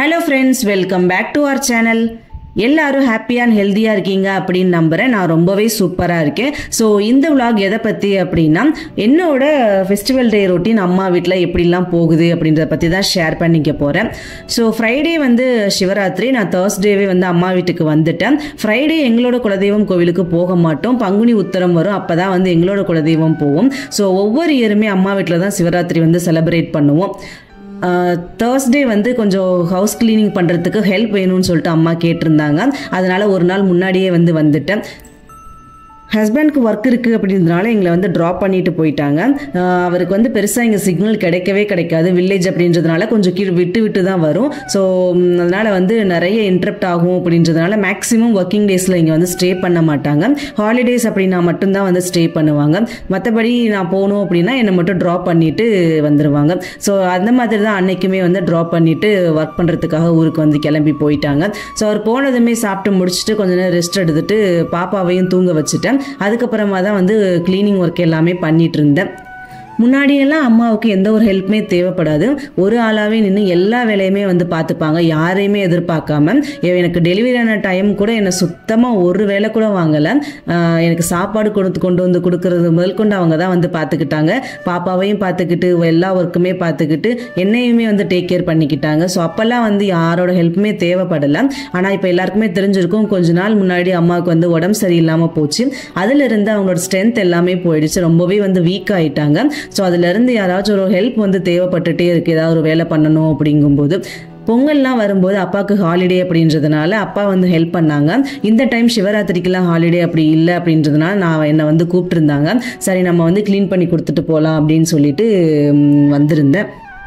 hello friends welcome back to our channel எல்லாரும் ஹாப்பியாக and ஹெல்த்தியாக இருக்கீங்க அப்படின்னு நம்புகிறேன் நான் ரொம்பவே சூப்பராக இருக்கேன் ஸோ இந்த vlog எதை பற்றி அப்படின்னா என்னோட ஃபெஸ்டிவல் டே ரொட்டீன் அம்மா வீட்டில் எப்படிலாம் போகுது அப்படின்றத பற்றி தான் ஷேர் பண்ணிக்க போகிறேன் ஸோ ஃப்ரைடே வந்து சிவராத்திரி நான் தேர்ஸ்டேவே வந்து அம்மா வீட்டுக்கு வந்துட்டேன் ஃப்ரைடே எங்களோட குலதெய்வம் கோவிலுக்கு போக மாட்டோம் பங்குனி உத்தரம் வரும் அப்போ தான் வந்து எங்களோட குலதெய்வம் போவோம் ஸோ ஒவ்வொரு இயருமே அம்மா வீட்டில் தான் சிவராத்திரி வந்து செலிப்ரேட் பண்ணுவோம் தேர்ஸ்டே வந்து கொஞ்சம் ஹவுஸ் க்ளீனிங் பண்ணுறதுக்கு ஹெல்ப் வேணும்னு சொல்லிட்டு அம்மா கேட்டிருந்தாங்க அதனால ஒரு நாள் முன்னாடியே வந்து வந்துட்டேன் ஹஸ்பண்ட்க்கு ஒர்க் இருக்குது அப்படின்றதுனால எங்களை வந்து ட்ராப் பண்ணிட்டு போயிட்டாங்க ஆஹ் அவருக்கு வந்து பெருசாக இங்கே சிக்னல் கிடைக்கவே கிடைக்காது வில்லேஜ் அப்படின்றதுனால கொஞ்சம் கீழ் விட்டு விட்டு தான் வரும் ஸோ அதனால் வந்து நிறைய இன்ட்ரப்ட் ஆகும் அப்படின்றதுனால மேக்ஸிமம் ஒர்க்கிங் டேஸில் இங்கே வந்து ஸ்டே பண்ண மாட்டாங்க ஹாலிடேஸ் அப்படின்னா மட்டும்தான் வந்து ஸ்டே பண்ணுவாங்க மற்றபடி நான் போகணும் அப்படின்னா என்னை மட்டும் ட்ராப் பண்ணிட்டு வந்துடுவாங்க ஸோ அந்த மாதிரி தான் அன்னைக்குமே வந்து ட்ராப் பண்ணிட்டு ஒர்க் பண்ணுறதுக்காக ஊருக்கு வந்து கிளம்பி போயிட்டாங்க ஸோ அவர் போனதுமே சாப்பிட்டு முடிச்சுட்டு கொஞ்ச நேரம் ரெஸ்ட் எடுத்துட்டு பாப்பாவையும் தூங்க வச்சுட்டேன் அதுக்கப்புறமா தான் வந்து க்ளீனிங் ஒர்க் எல்லாமே பண்ணிட்டு இருந்தேன் முன்னாடியெல்லாம் அம்மாவுக்கு எந்த ஒரு ஹெல்ப்புமே தேவைப்படாது ஒரு ஆளாகவே நின்று எல்லா வேலையுமே வந்து பார்த்துப்பாங்க யாரையுமே எதிர்பார்க்காம எ- எனக்கு டெலிவரி ஆன டைம் கூட என்னை சுத்தமாக ஒரு வேலை கூட வாங்கலை எனக்கு சாப்பாடு கொடுத்து கொண்டு வந்து கொடுக்கறது முதல் கொண்டு அவங்க தான் வந்து பார்த்துக்கிட்டாங்க பாப்பாவையும் பார்த்துக்கிட்டு எல்லா ஒர்க்குமே பார்த்துக்கிட்டு என்னையுமே வந்து டேக் கேர் பண்ணிக்கிட்டாங்க ஸோ அப்போல்லாம் வந்து யாரோட ஹெல்ப்புமே தேவைப்படலை ஆனால் இப்போ எல்லாருக்குமே தெரிஞ்சிருக்கும் கொஞ்ச நாள் முன்னாடி அம்மாவுக்கு வந்து உடம்பு சரியில்லாமல் போச்சு அதிலிருந்து அவங்களோட ஸ்ட்ரென்த் எல்லாமே போயிடுச்சு ரொம்பவே வந்து வீக் ஆயிட்டாங்க ஸோ அதுலேருந்து யாராச்சும் ஒரு ஹெல்ப் வந்து தேவைப்பட்டுட்டே இருக்கு ஏதாவது ஒரு வேலை பண்ணணும் அப்படிங்கும்போது பொங்கல்லாம் வரும்போது அப்பாவுக்கு ஹாலிடே அப்படின்றதுனால அப்பா வந்து ஹெல்ப் பண்ணாங்க இந்த டைம் சிவராத்திரிக்கெல்லாம் ஹாலிடே அப்படி இல்லை அப்படின்றதுனால நான் என்னை வந்து கூப்பிட்டுருந்தாங்க சரி நம்ம வந்து க்ளீன் பண்ணி கொடுத்துட்டு போகலாம் அப்படின்னு சொல்லிட்டு ம், வந்திருந்தேன்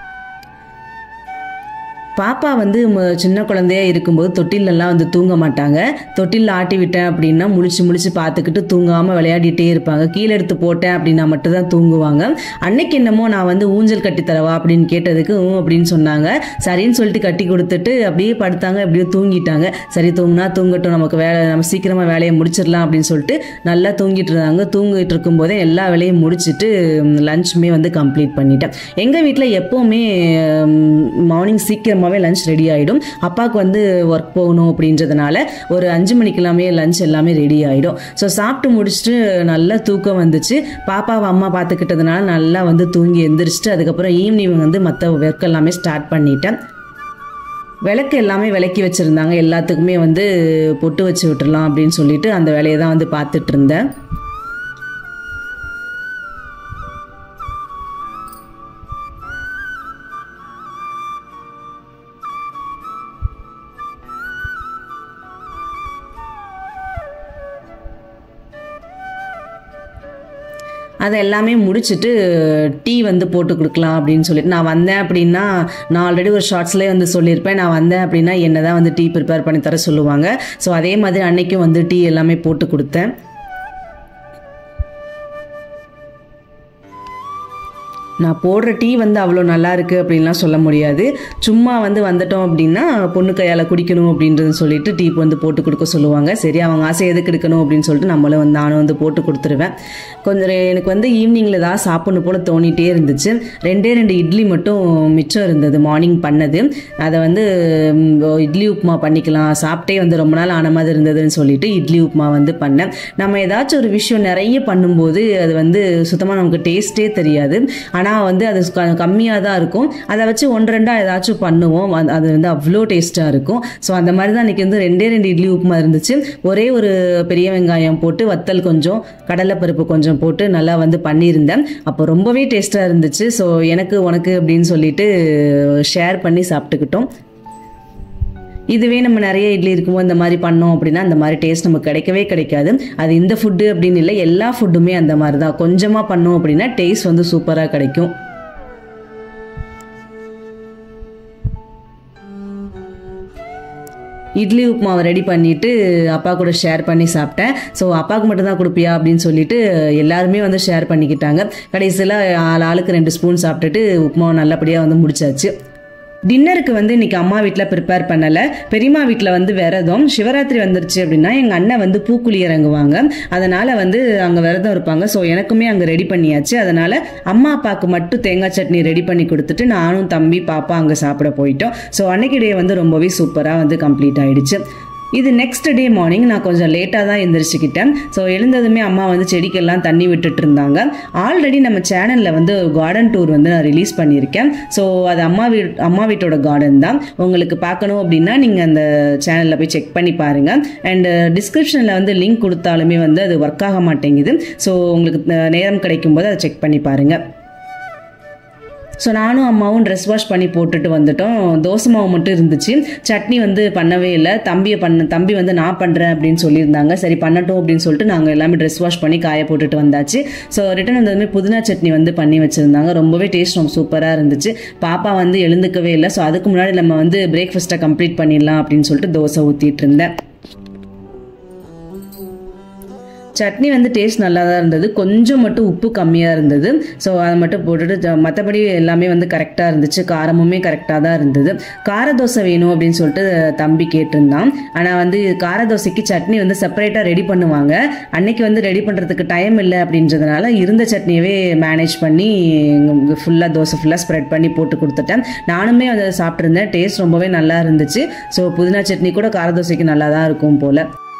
பாப்பா வந்து ம- சின்ன குழந்தையா இருக்கும்போது தொட்டிலெல்லாம் வந்து தூங்க மாட்டாங்க தொட்டிலில் ஆட்டி விட்டேன் அப்படின்னா முழிச்சு முழிச்சு பார்த்துக்கிட்டு தூங்காமல் விளையாடிட்டே இருப்பாங்க கீழே எடுத்து போட்டேன் அப்படின்னா மட்டும்தான் தூங்குவாங்க அன்னைக்கு என்னமோ நான் வந்து ஊஞ்சல் கட்டி தரவா அப்படின்னு கேட்டதுக்கு ஊ அப்படின்னு சொன்னாங்க சரின்னு சொல்லிட்டு கட்டி கொடுத்துட்டு அப்படியே படுத்தாங்க அப்படியே தூங்கிட்டாங்க சரி தூங்குனா தூங்கட்டும் நமக்கு வேலை நம்ம சீக்கிரமாக வேலையை முடிச்சிடலாம் அப்படின்னு சொல்லிட்டு நல்லா தூங்கிட்டு இருந்தாங்க தூங்கிட்டு இருக்கும்போதே எல்லா வேலையும் முடிச்சிட்டு லஞ்சுமே வந்து கம்ப்ளீட் பண்ணிட்டேன் எங்கள் வீட்டில் எப்போவுமே மார்னிங் சீக்கிரமாகவே லஞ்ச் ரெடி ஆகிடும் அப்பாவுக்கு வந்து ஒர்க் போகணும் அப்படின்றதுனால ஒரு அஞ்சு மணிக்கெல்லாமே லஞ்ச் எல்லாமே ரெடி ஆகிடும் ஸோ சாப்பிட்டு முடிச்சுட்டு நல்லா தூக்கம் வந்துச்சு பாப்பாவை அம்மா பார்த்துக்கிட்டதுனால நல்லா வந்து தூங்கி எந்திரிச்சிட்டு அதுக்கப்புறம் ஈவினிங் வந்து மற்ற ஒர்க் எல்லாமே ஸ்டார்ட் பண்ணிட்டேன் விளக்கு எல்லாமே விளக்கி வச்சுருந்தாங்க எல்லாத்துக்குமே வந்து பொட்டு வச்சு விட்டுறலாம் அப்படின்னு சொல்லிட்டு அந்த வேலையை தான் வந்து பார்த்துட்டு இருந்தேன் அதை எல்லாமே முடிச்சுட்டு டீ வந்து போட்டு கொடுக்கலாம் அப்படின்னு சொல்லிட்டு நான் வந்தேன் அப்படின்னா நான் ஆல்ரெடி ஒரு ஷார்ட்ஸ்லேயே வந்து சொல்லியிருப்பேன் நான் வந்தேன் அப்படின்னா என்ன தான் வந்து டீ ப்ரிப்பேர் பண்ணி தர சொல்லுவாங்க ஸோ அதே மாதிரி அன்னைக்கும் வந்து டீ எல்லாமே போட்டு கொடுத்தேன் நான் போடுற டீ வந்து அவ்வளோ நல்லா இருக்கு அப்படின்லாம் சொல்ல முடியாது சும்மா வந்து வந்துட்டோம் அப்படின்னா பொண்ணு கையால் குடிக்கணும் அப்படின்றது சொல்லிட்டு டீ வந்து போட்டு கொடுக்க சொல்லுவாங்க சரி அவங்க ஆசை எதுக்கு எடுக்கணும் அப்படின்னு சொல்லிட்டு நம்மளும் வந்து நானும் வந்து போட்டு கொடுத்துருவேன் கொஞ்சம் ரெ- எனக்கு வந்து ஈவினிங்கில் தான் சாப்பிடணும் போல் தோணிட்டே இருந்துச்சு ரெண்டே ரெண்டு இட்லி மட்டும் மிச்சம் இருந்தது மார்னிங் பண்ணது அதை வந்து ம், ஓ, இட்லி உப்புமா பண்ணிக்கலாம் சாப்பிட்டே வந்து ரொம்ப நாள் ஆன மாதிரி இருந்ததுன்னு சொல்லிட்டு இட்லி உப்புமா வந்து பண்ணேன் நம்ம ஏதாச்சும் ஒரு விஷயம் நிறைய பண்ணும்போது அது வந்து சுத்தமாக நமக்கு டேஸ்ட்டே தெரியாது ஆனால் வந்து அது கம்மியாக தான் இருக்கும் அதை வச்சு ஒன்று ரெண்டாக ஏதாச்சும் பண்ணுவோம் அது- அது வந்து அவ்வளோ டேஸ்ட்டாக இருக்கும் ஸோ அந்த மாதிரி தான் இன்றைக்கி வந்து ரெண்டே ரெண்டு இட்லி உப்புமா இருந்துச்சு ஒரே ஒரு பெரிய வெங்காயம் போட்டு வத்தல் கொஞ்சம் கடலைப்பருப்பு கொஞ்சம் போட்டு நல்லா வந்து பண்ணியிருந்தேன் அப்போ ரொம்பவே டேஸ்ட்டாக இருந்துச்சு ஸோ எனக்கு உனக்கு அப்படின்னு சொல்லிட்டு ஷேர் பண்ணி சாப்பிட்டுக்கிட்டோம் இதுவே நம்ம நிறைய இட்லி இருக்கும்போது இந்த மாதிரி பண்ணோம் அப்படின்னா அந்த மாதிரி டேஸ்ட் நமக்கு கிடைக்கவே கிடைக்காது அது இந்த ஃபுட்டு அப்படின்னு இல்லை எல்லா ஃபுட்டுமே அந்த மாதிரி தான் கொஞ்சமாக பண்ணோம் அப்படின்னா டேஸ்ட் வந்து சூப்பராக கிடைக்கும் இட்லி உப்புமாவை ரெடி பண்ணிட்டு அப்பா கூட ஷேர் பண்ணி சாப்பிட்டேன் ஸோ அப்பாவுக்கு மட்டும் தான் கொடுப்பியா அப்படின்னு சொல்லிட்டு எல்லாருமே வந்து ஷேர் பண்ணிக்கிட்டாங்க கடைசியில் ஆள் ஆளுக்கு ரெண்டு ஸ்பூன் சாப்பிட்டுட்டு உப்புமாவை நல்லபடியாக வந்து முடிச்சாச்சு டின்னருக்கு வந்து இன்னைக்கு அம்மா வீட்டில் ப்ரிப்பேர் பண்ணலை பெரியம்மா வீட்டில் வந்து விரதம் சிவராத்திரி வந்துருச்சு அப்படின்னா எங்கள் அண்ணன் வந்து பூக்குழி இறங்குவாங்க அதனால் வந்து அங்கே விரதம் இருப்பாங்க ஸோ எனக்குமே அங்கே ரெடி பண்ணியாச்சு அதனால் அம்மா அப்பாவுக்கு மட்டும் தேங்காய் சட்னி ரெடி பண்ணி கொடுத்துட்டு நானும் தம்பி பாப்பா அங்கே சாப்பிட போயிட்டோம் ஸோ அன்னைக்கு டே வந்து ரொம்பவே சூப்பராக வந்து கம்ப்ளீட் ஆயிடுச்சு இது நெக்ஸ்ட் டே மார்னிங் நான் கொஞ்சம் லேட்டாக தான் எந்திரிச்சுக்கிட்டேன் ஸோ எழுந்ததுமே அம்மா வந்து செடிக்கெல்லாம் தண்ணி விட்டுட்டு இருந்தாங்க ஆல்ரெடி நம்ம சேனலில் வந்து கார்டன் டூர் வந்து நான் ரிலீஸ் பண்ணியிருக்கேன் ஸோ அது அம்மா வீட் அம்மா வீட்டோட கார்டன் தான் உங்களுக்கு பார்க்கணும் அப்படின்னா நீங்கள் அந்த சேனலில் போய் செக் பண்ணி பாருங்கள் அண்ட் டிஸ்கிரிப்ஷனில் வந்து லிங்க் கொடுத்தாலுமே வந்து அது ஒர்க் ஆக மாட்டேங்குது ஸோ உங்களுக்கு அஹ், நேரம் கிடைக்கும் போது அதை செக் பண்ணி பாருங்கள் ஸோ நானும் அம்மாவும் ட்ரெஸ் வாஷ் பண்ணி போட்டுட்டு வந்துட்டோம் தோசை மாவு மட்டும் இருந்துச்சு சட்னி வந்து பண்ணவே இல்லை தம்பியை பண்ண தம்பி வந்து நான் பண்ணுறேன் அப்படின்னு சொல்லியிருந்தாங்க சரி பண்ணட்டும் அப்படின்னு சொல்லிட்டு நாங்கள் எல்லாமே ட்ரெஸ் வாஷ் பண்ணி காய போட்டுட்டு வந்தாச்சு ஸோ ரிட்டன் வந்ததுமே புதினா சட்னி வந்து பண்ணி வச்சுருந்தாங்க ரொம்பவே டேஸ்ட் ரொம்ப சூப்பராக இருந்துச்சு பாப்பா வந்து எழுந்துக்கவே இல்லை ஸோ அதுக்கு முன்னாடி நம்ம வந்து பிரேக்ஃபாஸ்ட்டை கம்ப்ளீட் பண்ணிடலாம் அப்படின்னு சொல்லிட்டு தோசை ஊற்றிட்டு இருந்தேன் சட்னி வந்து டேஸ்ட் நல்லா தான் இருந்தது கொஞ்சம் மட்டும் உப்பு கம்மியாக இருந்தது ஸோ அதை மட்டும் போட்டுட்டு ஜ- மற்றபடி எல்லாமே வந்து கரெக்டாக இருந்துச்சு காரமுமே கரெக்டாக தான் இருந்தது கார தோசை வேணும் அப்படின்னு சொல்லிட்டு தம்பி கேட்டிருந்தான் ஆனால் வந்து கார தோசைக்கு சட்னி வந்து செப்பரேட்டாக ரெடி பண்ணுவாங்க அன்னைக்கு வந்து ரெடி பண்ணுறதுக்கு டைம் இல்லை அப்படின்றதுனால இருந்த சட்னியவே மேனேஜ் பண்ணி ஃபுல்லாக தோசை ஃபுல்லாக ஸ்ப்ரெட் பண்ணி போட்டு கொடுத்துட்டேன் நானுமே அதை சாப்பிட்ருந்தேன் டேஸ்ட் ரொம்பவே நல்லா இருந்துச்சு ஸோ புதினா சட்னி கூட கார தோசைக்கு நல்லா தான் இருக்கும் போல்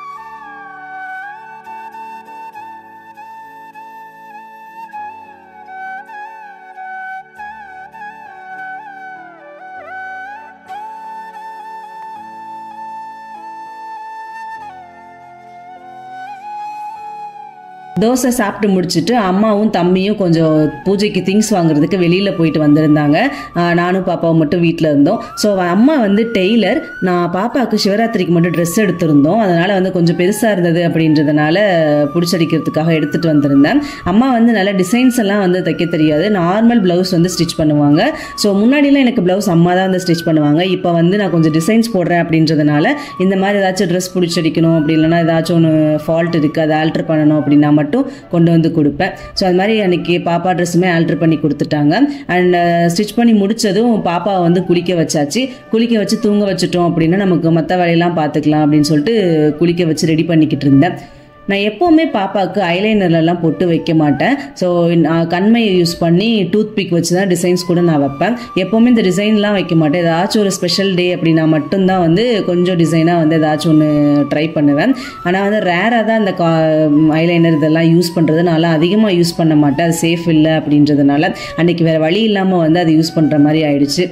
தோசை சாப்பிட்டு முடிச்சுட்டு அம்மாவும் தம்பியும் கொஞ்சம் பூஜைக்கு திங்ஸ் வாங்குறதுக்கு வெளியில் போயிட்டு வந்திருந்தாங்க ஆஹ் நானும் பாப்பாவும் மட்டும் வீட்டில் இருந்தோம் ஸோ அம்மா வந்து டெய்லர் நான் பாப்பாவுக்கு சிவராத்திரிக்கு மட்டும் ட்ரெஸ் எடுத்திருந்தோம் அதனால் வந்து கொஞ்சம் பெருசாக இருந்தது அப்படின்றதுனால பிடிச்சடிக்கிறதுக்காக எடுத்துகிட்டு வந்திருந்தேன் அம்மா வந்து நல்ல டிசைன்ஸ் எல்லாம் வந்து தைக்க தெரியாது நார்மல் ப்ளவுஸ் வந்து ஸ்டிச் பண்ணுவாங்க ஸோ முன்னாடிலாம் எனக்கு ப்ளவுஸ் அம்மா தான் வந்து ஸ்டிச் பண்ணுவாங்க இப்போ வந்து நான் கொஞ்சம் டிசைன்ஸ் போடுறேன் அப்படின்றதுனால இந்த மாதிரி ஏதாச்சும் ட்ரெஸ் பிடிச்சடிக்கணும் அப்படி இல்லைன்னா ஏதாச்சும் ஒன்று ஃபால்ட் இருக்குது அதை ஆல்ட்ரு பண்ணணும் அப்படின்னா மட்டும் கொண்டு வந்து கொடுப்பேன் ஸோ அது மாதிரி அன்னைக்கு பாப்பா ட்ரெஸ்ஸுமே ஆல்ட்ரு பண்ணி கொடுத்துட்டாங்க அண்ட் ஸ்டிச் பண்ணி முடிச்சதும் பாப்பாவை வந்து குளிக்க வச்சாச்சு குளிக்க வச்சு தூங்க வச்சுட்டோம் அப்படின்னா நமக்கு மற்ற வேலையெல்லாம் பார்த்துக்கலாம் அப்படின்னு சொல்லிட்டு குளிக்க வச்சு ரெடி பண்ணிக்கிட்டு இருந்தேன் நான் எப்போவுமே பாப்பாவுக்கு ஐலைனர்லலாம் பொட்டு வைக்க மாட்டேன் ஸோ கண்மையை யூஸ் பண்ணி டூத் பிக் வச்சு தான் டிசைன்ஸ் கூட நான் வைப்பேன் எப்போவுமே இந்த டிசைன்லாம் வைக்க மாட்டேன் ஏதாச்சும் ஒரு ஸ்பெஷல் டே அப்படின்னா மட்டும்தான் வந்து கொஞ்சம் டிசைனாக வந்து ஏதாச்சும் ஒன்று ட்ரை பண்ணுவேன் ஆனால் வந்து ரேராக தான் அந்த கா ஐலைனர் இதெல்லாம் யூஸ் பண்ணுறது நான் அதிகமாக யூஸ் பண்ண மாட்டேன் அது சேஃப் இல்லை அப்படின்றதுனால அன்னைக்கு வேறு வழி இல்லாமல் வந்து அதை யூஸ் பண்ணுற மாதிரி ஆயிடுச்சு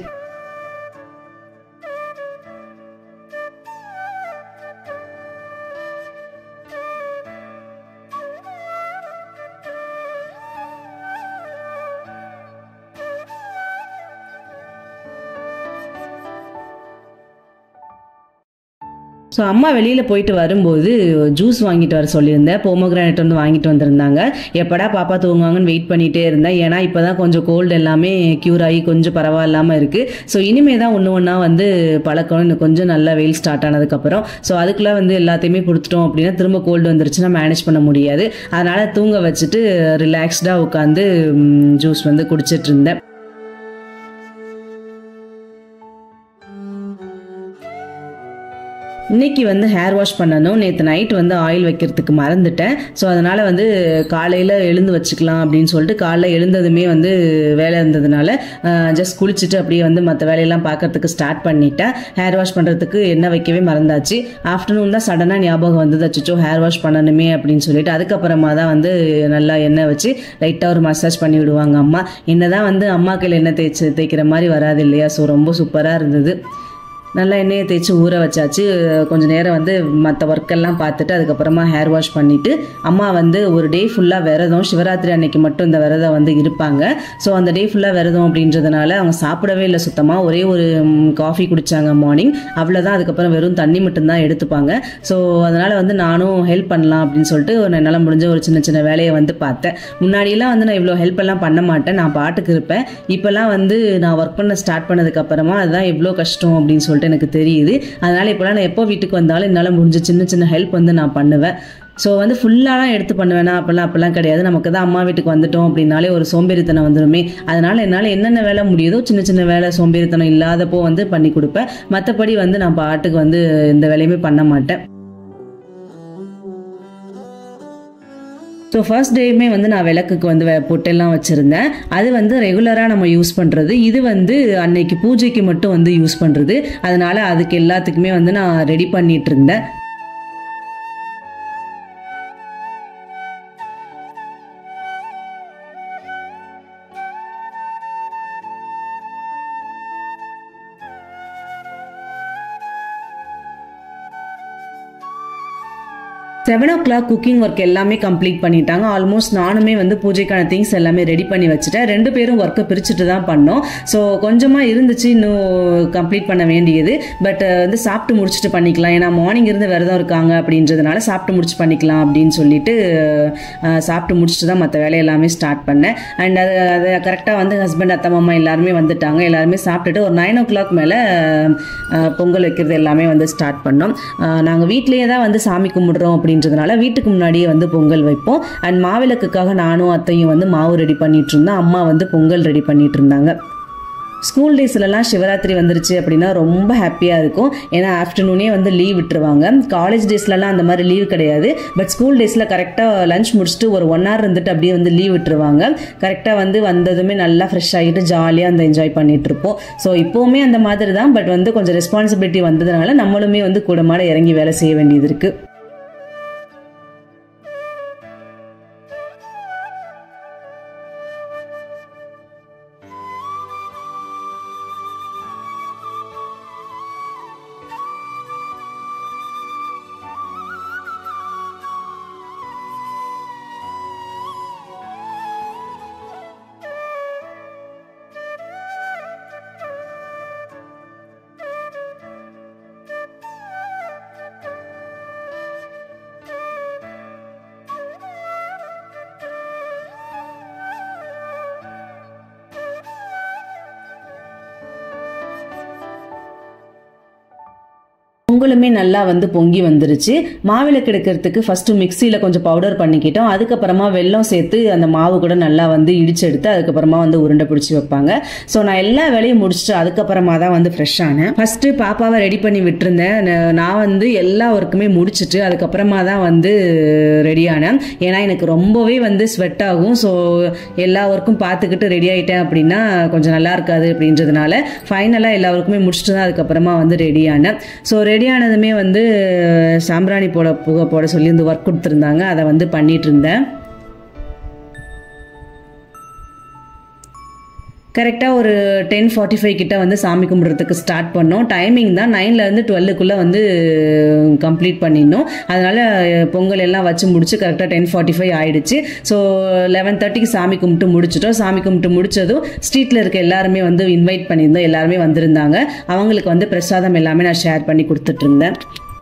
ஸோ அம்மா வெளியில் போயிட்டு வரும்போது ஜூஸ் வாங்கிட்டு வர சொல்லியிருந்தேன் போமோகிரானேட் வந்து வாங்கிட்டு வந்திருந்தாங்க எப்படா பாப்பா தூங்குவாங்கன்னு வெயிட் பண்ணிகிட்டே இருந்தேன் ஏன்னா இப்போ தான் கொஞ்சம் கோல்டு எல்லாமே க்யூர் ஆகி கொஞ்சம் பரவாயில்லாமல் இருக்குது ஸோ இனிமே தான் ஒன்று ஒன்றா வந்து பழக்கணும் இன்னும் கொஞ்சம் நல்லா வெயில் ஸ்டார்ட் ஆனதுக்கப்புறம் ஸோ அதுக்குள்ளே வந்து எல்லாத்தையுமே கொடுத்துட்டோம் அப்படின்னா திரும்ப கோல்டு வந்துருச்சுன்னா மேனேஜ் பண்ண முடியாது அதனால் தூங்க வச்சுட்டு ரிலாக்ஸ்டாக உட்காந்து ஜூஸ் வந்து குடிச்சிட்டு இருந்தேன் இன்னைக்கு வந்து ஹேர் வாஷ் பண்ணணும் நேற்று நைட் வந்து ஆயில் வைக்கிறதுக்கு மறந்துட்டேன் ஸோ அதனால் வந்து காலையில் எழுந்து வச்சுக்கலாம் அப்படின்னு சொல்லிட்டு காலைல எழுந்ததுமே வந்து வேலை இருந்ததுனால ஜஸ்ட் குளிச்சுட்டு அப்படியே வந்து மற்ற வேலையெல்லாம் பார்க்கறதுக்கு ஸ்டார்ட் பண்ணிட்டேன் ஹேர் வாஷ் பண்ணுறதுக்கு எண்ணெய் வைக்கவே மறந்தாச்சு ஆஃப்டர்நூன் தான் சடனாக ஞாபகம் வந்தது அச்சோ ஹேர் வாஷ் பண்ணணுமே அப்படின்னு சொல்லிட்டு அதுக்கப்புறமா தான் வந்து நல்லா எண்ணெய் வச்சு லைட்டாக ஒரு மசாஜ் பண்ணி விடுவாங்க அம்மா என்னதான் வந்து அம்மா கையில் எண்ணெய் தேய்ச்சி தேய்க்கிற மாதிரி வராது இல்லையா ஸோ ரொம்ப சூப்பராக இருந்தது நல்லா எண்ணெயை தேய்ச்சி ஊற வச்சாச்சு கொஞ்சம் நேரம் வந்து மற்ற ஒர்க்கெல்லாம் பார்த்துட்டு அதுக்கப்புறமா ஹேர் வாஷ் பண்ணிவிட்டு அம்மா வந்து ஒரு டே ஃபுல்லாக விரதம் சிவராத்திரி அன்னைக்கு மட்டும் இந்த விரதம் வந்து இருப்பாங்க ஸோ அந்த டே ஃபுல்லாக விரதம் அப்படின்றதுனால அவங்க சாப்பிடவே இல்லை சுத்தமாக ஒரே ஒரு காஃபி குடித்தாங்க மார்னிங் அவ்வளோதான் அதுக்கப்புறம் வெறும் தண்ணி மட்டும்தான் எடுத்துப்பாங்க ஸோ அதனால் வந்து நானும் ஹெல்ப் பண்ணலாம் அப்படின்னு சொல்லிட்டு ஒரு என்னால் முடிஞ்ச ஒரு சின்ன சின்ன வேலையை வந்து பார்த்தேன் முன்னாடியெல்லாம் வந்து நான் இவ்வளோ ஹெல்ப் எல்லாம் பண்ண மாட்டேன் நான் பாட்டுக்கு இருப்பேன் இப்போல்லாம் வந்து நான் ஒர்க் பண்ண ஸ்டார்ட் பண்ணதுக்கப்புறமா அதுதான் எவ்வளோ கஷ்டம் அப்படின்னு சொல்லிட்டு எனக்கு தெரியுது அதனால் இப்போலாம் நான் எப்போ வீட்டுக்கு வந்தாலும் என்னால் முடிஞ்ச சின்ன சின்ன ஹெல்ப் வந்து நான் பண்ணுவேன் ஸோ வந்து ஃபுல்லாலாம் எடுத்து பண்ணுவேனா அப்போல்லாம் அப்போல்லாம் கிடையாது நமக்கு தான் அம்மா வீட்டுக்கு வந்துட்டோம் அப்படின்னாலே ஒரு சோம்பேறித்தனம் வந்துடுமே அதனால் என்னால் என்னென்ன வேலை முடியுதோ சின்ன சின்ன வேலை சோம்பேறித்தனம் இல்லாதப்போ வந்து பண்ணி கொடுப்பேன் மற்றபடி வந்து நான் பாட்டுக்கு வந்து எந்த வேலையுமே பண்ண மாட்டேன் ஸோ ஃபர்ஸ்ட் டேயுமே வந்து நான் விளக்குக்கு வந்து வெ- பொட்டெல்லாம் வச்சுருந்தேன் அது வந்து ரெகுலராக நம்ம யூஸ் பண்ணுறது இது வந்து அன்னைக்கு பூஜைக்கு மட்டும் வந்து யூஸ் பண்ணுறது அதனால அதுக்கு எல்லாத்துக்குமே வந்து நான் ரெடி பண்ணிட்டு இருந்தேன் seven o'clock cooking work எல்லாமே கம்ப்ளீட் பண்ணிட்டாங்க ஆல்மோஸ்ட் நானுமே வந்து பூஜைக்கான திங்ஸ் எல்லாமே ரெடி பண்ணி வச்சுட்டேன் ரெண்டு பேரும் ஒர்க்கை பிரிச்சுட்டு தான் பண்ணோம் ஸோ கொஞ்சமாக இருந்துச்சு இன்னும் கம்ப்ளீட் பண்ண வேண்டியது பட் வந்து சாப்பிட்டு முடிச்சுட்டு பண்ணிக்கலாம் ஏன்னா மார்னிங் இருந்து விரதம் இருக்காங்க அப்படின்றதுனால சாப்பிட்டு முடிச்சு பண்ணிக்கலாம் அப்படின்னு சொல்லிட்டு அஹ், சாப்பிட்டு முடிச்சுட்டு தான் மற்ற வேலை எல்லாமே ஸ்டார்ட் பண்ணேன் அண்ட் அது அதை கரெக்டாக வந்து ஹஸ்பண்ட் அத்தை மாமா எல்லாருமே வந்துட்டாங்க எல்லாருமே சாப்பிட்டுட்டு ஒரு நைன் ஓ கிளாக் மேலே பொங்கல் வைக்கிறது எல்லாமே வந்து ஸ்டார்ட் பண்ணோம் நாங்கள் வீட்லேயே தான் வந்து சாமி கும்பிடுறோம் அப்படின்றதுனால வீட்டுக்கு முன்னாடியே வந்து பொங்கல் வைப்போம் அண்ட் மாவிளக்குக்காக நானும் அத்தையும் வந்து மாவு ரெடி பண்ணிட்டு இருந்தோம் அம்மா வந்து பொங்கல் ரெடி பண்ணிட்டு இருந்தாங்க ஸ்கூல் டேஸ்லலாம் சிவராத்திரி வந்துருச்சு அப்படின்னா ரொம்ப ஹாப்பியாக இருக்கும் ஏன்னா ஆஃப்டர்நூனே வந்து லீவ் விட்டுருவாங்க காலேஜ் டேஸ்லலாம் அந்த மாதிரி லீவ் கிடையாது பட் ஸ்கூல் டேஸில் கரெக்டாக லஞ்ச் முடிச்சுட்டு ஒரு ஒன் ஹவர் இருந்துட்டு அப்படியே வந்து லீவ் விட்டுருவாங்க கரெக்டாக வந்து வந்ததுமே நல்லா ஃப்ரெஷ் ஆகிட்டு ஜாலியாக வந்து என்ஜாய் பண்ணிட்டு இருப்போம் ஸோ இப்போவுமே அந்த மாதிரி தான் பட் வந்து கொஞ்சம் ரெஸ்பான்சிபிலிட்டி வந்ததுனால நம்மளுமே வந்து கூடமாட இறங்கி வேலை செய்ய வேண்டியது இருக்குது பொங்கலுமே நல்லா வந்து பொங்கி வந்துருச்சு மாவிளக்கு எடுக்கிறதுக்கு ஃபர்ஸ்ட் மிக்சியில் கொஞ்சம் பவுடர் பண்ணிக்கிட்டோம் அதுக்கப்புறமா வெல்லம் சேர்த்து அந்த மாவு கூட நல்லா வந்து இடிச்சு எடுத்து அதுக்கப்புறமா வந்து உருண்டை பிடிச்சி வைப்பாங்க ஸோ நான் எல்லா வேலையும் முடிச்சுட்டு அதுக்கப்புறமா தான் வந்து ஃப்ரெஷ் ஆனேன் ஃபர்ஸ்ட் பாப்பாவை ரெடி பண்ணி விட்டுருந்தேன் ந- நான் வந்து எல்லா ஒர்க்குமே முடிச்சுட்டு அதுக்கப்புறமா தான் வந்து ரெடி ஆனேன் ஏன்னா எனக்கு ரொம்பவே வந்து ஸ்வெட் ஆகும் ஸோ எல்லா ஒர்க்கும் பார்த்துக்கிட்டு ரெடி ஆயிட்டேன் அப்படின்னா கொஞ்சம் நல்லா இருக்காது அப்படின்றதுனால ஃபைனலாக எல்லா ஒர்க்குமே முடிச்சுட்டு தான் அதுக்கப்புறமா வந்து ரெடி ஆனேன் ஸோ ரெடி ஆனதுமே வந்து சாம்பிராணி போட புகை போட சொல்லி இந்த ஒர்க் கொடுத்துருந்தாங்க அதை வந்து பண்ணிட்டு இருந்தேன் கரெக்டாக ஒரு டென் ஃபார்ட்டி ஃபைவ் கிட்ட வந்து சாமி கும்பிட்றதுக்கு ஸ்டார்ட் பண்ணோம் டைமிங் தான் நைன்லேருந்து டுவெல்லுக்குள்ளே வந்து கம்ப்ளீட் பண்ணிடணும் அதனால் பொங்கல் எல்லாம் வச்சு முடிச்சு கரெக்டாக டென் ஃபார்ட்டி ஃபைவ் ஆயிடுச்சு ஸோ லெவன் தேர்ட்டிக்கு சாமி கும்பிட்டு முடிச்சிட்டோம் சாமி கும்பிட்டு முடிச்சதும் ஸ்ட்ரீட்டில் இருக்க எல்லாருமே வந்து இன்வைட் பண்ணியிருந்தோம் எல்லாருமே வந்திருந்தாங்க அவங்களுக்கு வந்து பிரசாதம் எல்லாமே நான் ஷேர் பண்ணி கொடுத்துட்டு இருந்தேன்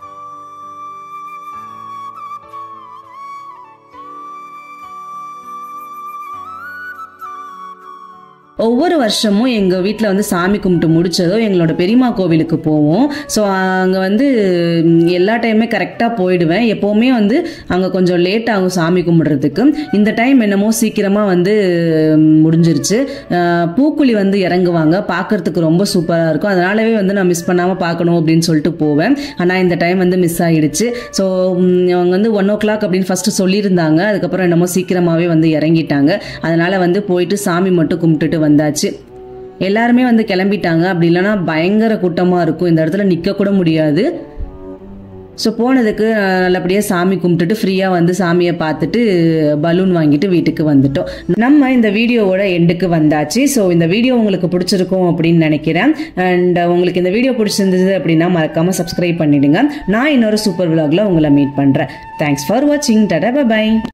ஒவ்வொரு வருஷமும் எங்கள் வீட்டில் வந்து சாமி கும்பிட்டு முடிச்சதோ எங்களோட பெரியம்மா கோவிலுக்கு போவோம் ஸோ அங்கே வந்து ம், எல்லா டைமுமே கரெக்டாக போயிடுவேன் எப்போவுமே வந்து அங்கே கொஞ்சம் லேட் ஆகும் சாமி கும்பிடுறதுக்கு இந்த டைம் என்னமோ சீக்கிரமாக வந்து ம், முடிஞ்சிருச்சு அஹ், பூக்குழி வந்து இறங்குவாங்க பார்க்கறதுக்கு ரொம்ப சூப்பராக இருக்கும் அதனாலவே வந்து நான் மிஸ் பண்ணாமல் பார்க்கணும் அப்படின்னு சொல்லிட்டு போவேன் ஆனால் இந்த டைம் வந்து மிஸ் ஆகிடுச்சு ஸோ அவங்க வந்து ஒன் ஓ கிளாக் அப்படின்னு ஃபஸ்ட்டு சொல்லியிருந்தாங்க அதுக்கப்புறம் என்னமோ சீக்கிரமாகவே வந்து இறங்கிட்டாங்க அதனால் வந்து போயிட்டு சாமி மட்டும் கும்பிட்டுட்டு வந்தாச்சு எல்லாருமே வந்து கிளம்பிட்டாங்க அப்படி இல்லைன்னா பயங்கர கூட்டமாக இருக்கும் இந்த இடத்துல நிற்க கூட முடியாது ஸோ போனதுக்கு அஹ், நல்லபடியாக சாமி கும்பிட்டுட்டு ஃப்ரீயாக வந்து சாமியை பார்த்துட்டு பலூன் வாங்கிட்டு வீட்டுக்கு வந்துட்டோம் நம்ம இந்த வீடியோவோட எண்டுக்கு வந்தாச்சு ஸோ இந்த வீடியோ உங்களுக்கு பிடிச்சிருக்கும் அப்படின்னு நினைக்கிறேன் அண்ட் உங்களுக்கு இந்த வீடியோ பிடிச்சிருந்தது அப்படின்னா மறக்காமல் சப்ஸ்கிரைப் பண்ணிடுங்க நான் இன்னொரு சூப்பர் விலாகில் உங்களை மீட் பண்ணுறேன் தேங்க்ஸ் ஃபார் வாட்சிங் டடா பை